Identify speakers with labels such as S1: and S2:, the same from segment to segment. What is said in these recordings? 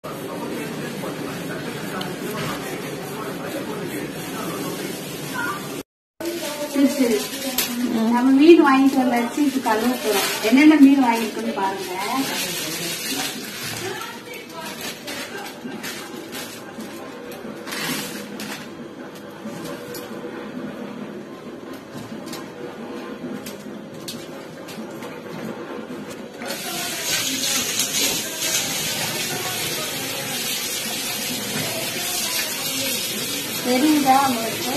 S1: சரி சரி நம்ம மீன் வாங்கிட்டு வர வச்சு இது கழுவ போறோம் என்னென்ன மீன் வாங்கிருக்கோன்னு பாருங்க தெரியுதா உங்களுக்கு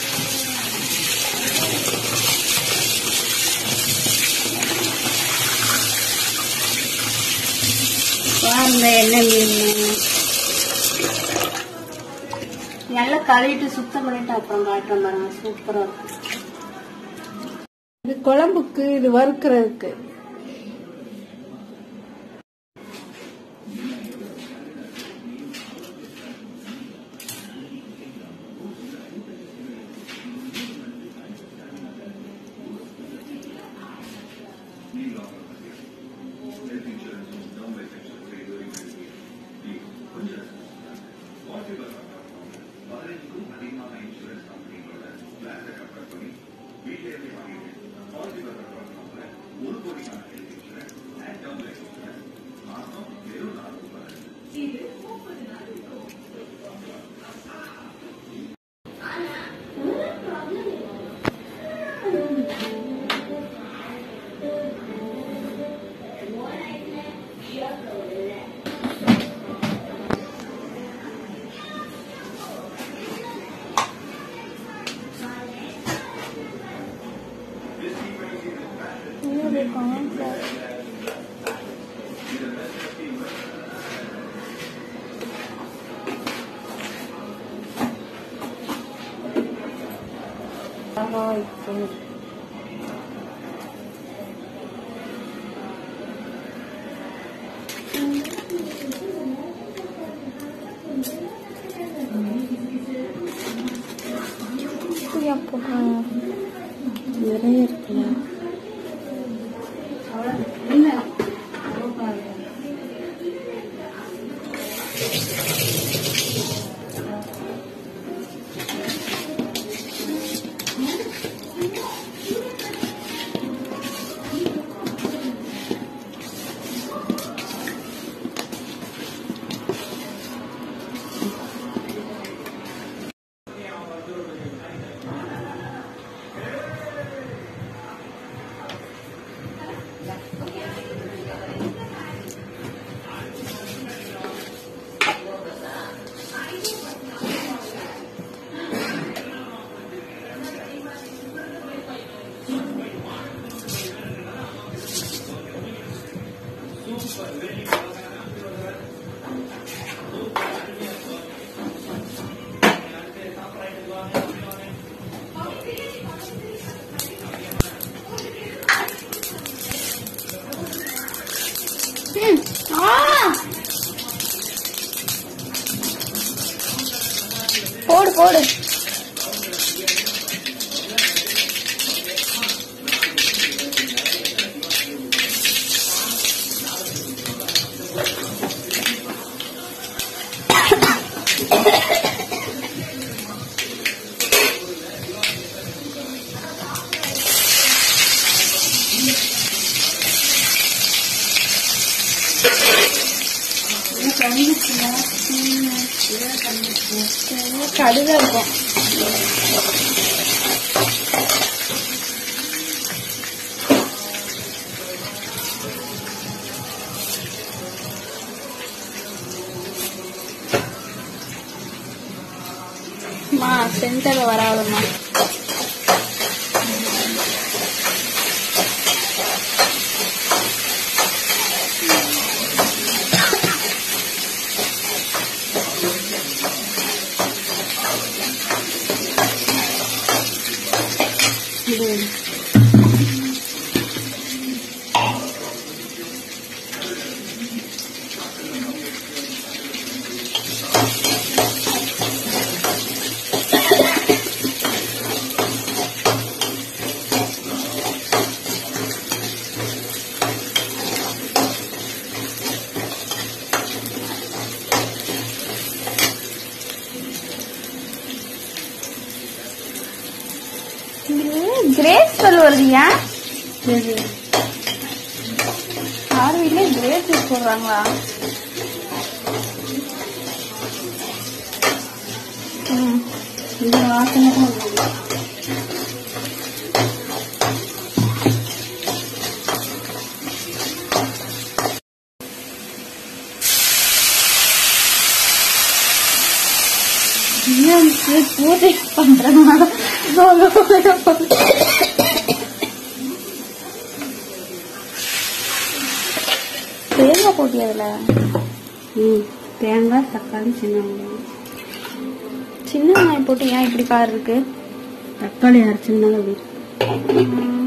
S1: பாருங்க என்ன மீன் நல்லா கழுவிட்டு சுத்தம் பண்ணிட்டு அப்புறம் காட்டுறோம் பாருங்க சூப்பரா இருக்கும் இது குழம்புக்கு இது வறுக்கிறதுக்கு நிறைய இருக்குல்ல இல்ல
S2: போடு போடு கடுகா இருக்கும் மா சென்டர் வராதுமா கிரேஸ் ஸ்மெல் வருது ஏன்
S1: சரி
S2: யார் வீட்லயும் கிரேஸ் ஜூஸ் போடுறாங்களா ம்
S1: இந்த வாசனை தான் வருது. ஏன் இப்படி பூஜை பண்றேன்னா
S2: தேங்காய் போட்டி அதுல
S1: ம் தேங்காய் தக்காளி சின்ன வெங்காயம்
S2: சின்ன வெங்காயம் போட்டு ஏன் இப்படி கார் இருக்கு
S1: தக்காளி அரைச்சிருந்தாலும் அப்படி இருக்கு.
S2: ம்.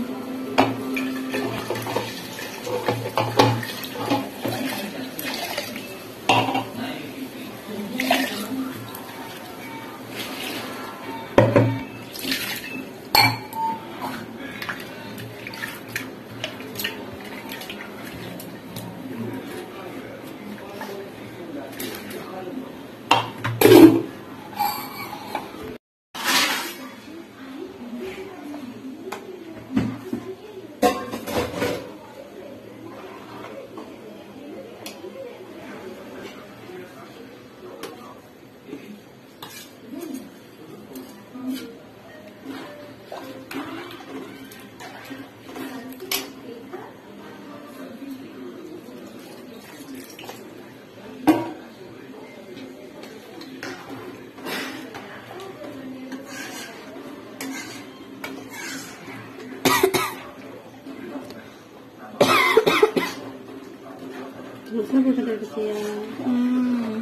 S1: முட்டை போட்டு அடிச்சியா
S2: ம்.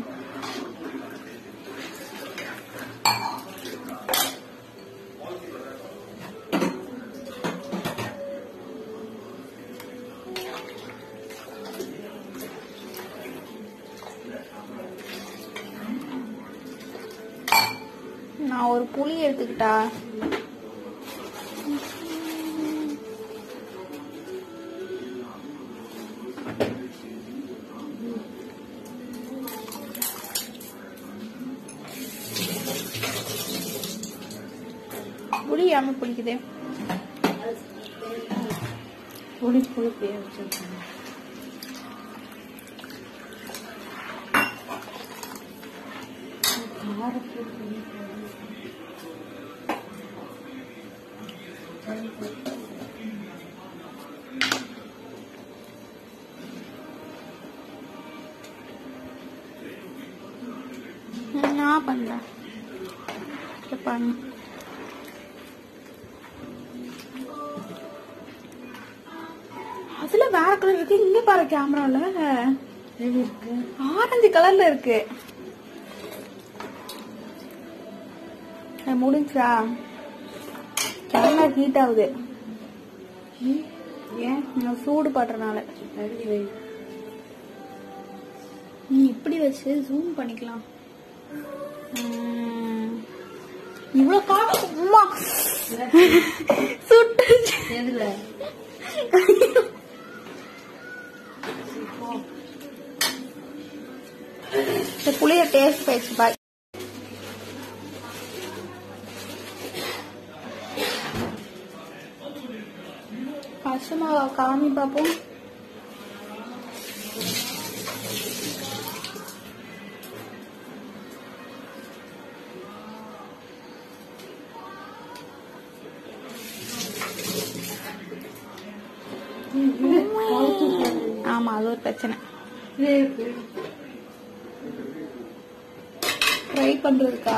S2: நான் ஒரு புளி எடுத்துக்கிட்டா புளி ஏம பிடிக்குது
S1: புளி புளிப்பு வச்சிருக்கேன்
S2: ம், நான் பண்றேன் இங்க பண்ணு அதுல வேற கலர் இருக்கு இங்க பாரு கேமரால
S1: எப்படி இருக்கு
S2: ஆரஞ்சு கலர்ல இருக்கு அது முடிஞ்சா கேமரா ஹீட் ஆகுது
S1: ம், ஏன்
S2: நான் சூடு படுறனால
S1: அடி வை
S2: நீ இப்படி வச்சு ஜூம் பண்ணிக்கலாம் ம். இவ்வளவு காரம் அம்மா சுட்டுச்சு
S1: எதுல
S2: இந்த புளிய டேஸ்ட் போயிடுச்சு பாய் கஷ்டமா காமி பாப்போம் ஆமா அது ஒரு பிரச்சனை ட்ரை பண்றதுக்கா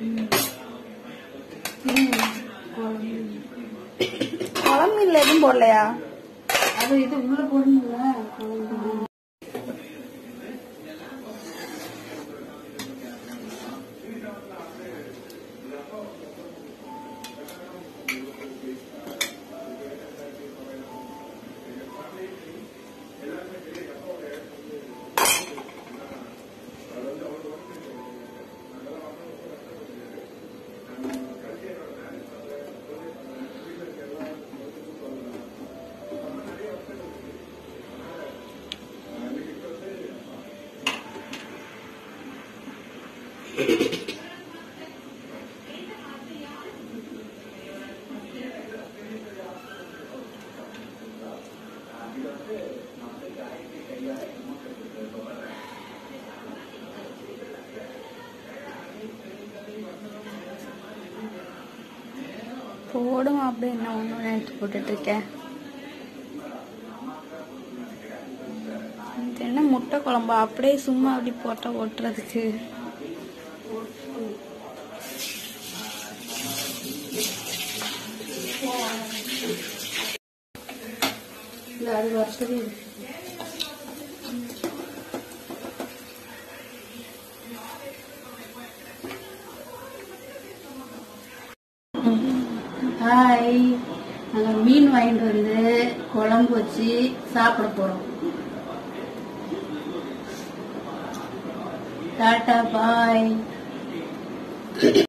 S2: குழம்பு இல்ல எதுவும் போடலையா
S1: அது இது உள்ள போடணும்ல குழம்பு.
S2: போடும் அப்படியே என்ன ஒன்று எடுத்து போட்டுட்டு இருக்கேன் இது என்ன முட்டை குழம்பா அப்படியே சும்மா அப்படி போட்டா ஓட்டுறதுக்கு
S1: இல்ல அது வருஷமே ஹாய் நாங்கள் மீன் வாங்கிட்டு வந்து குழம்பு வச்சு சாப்பிட போறோம் டாட்டா பாய்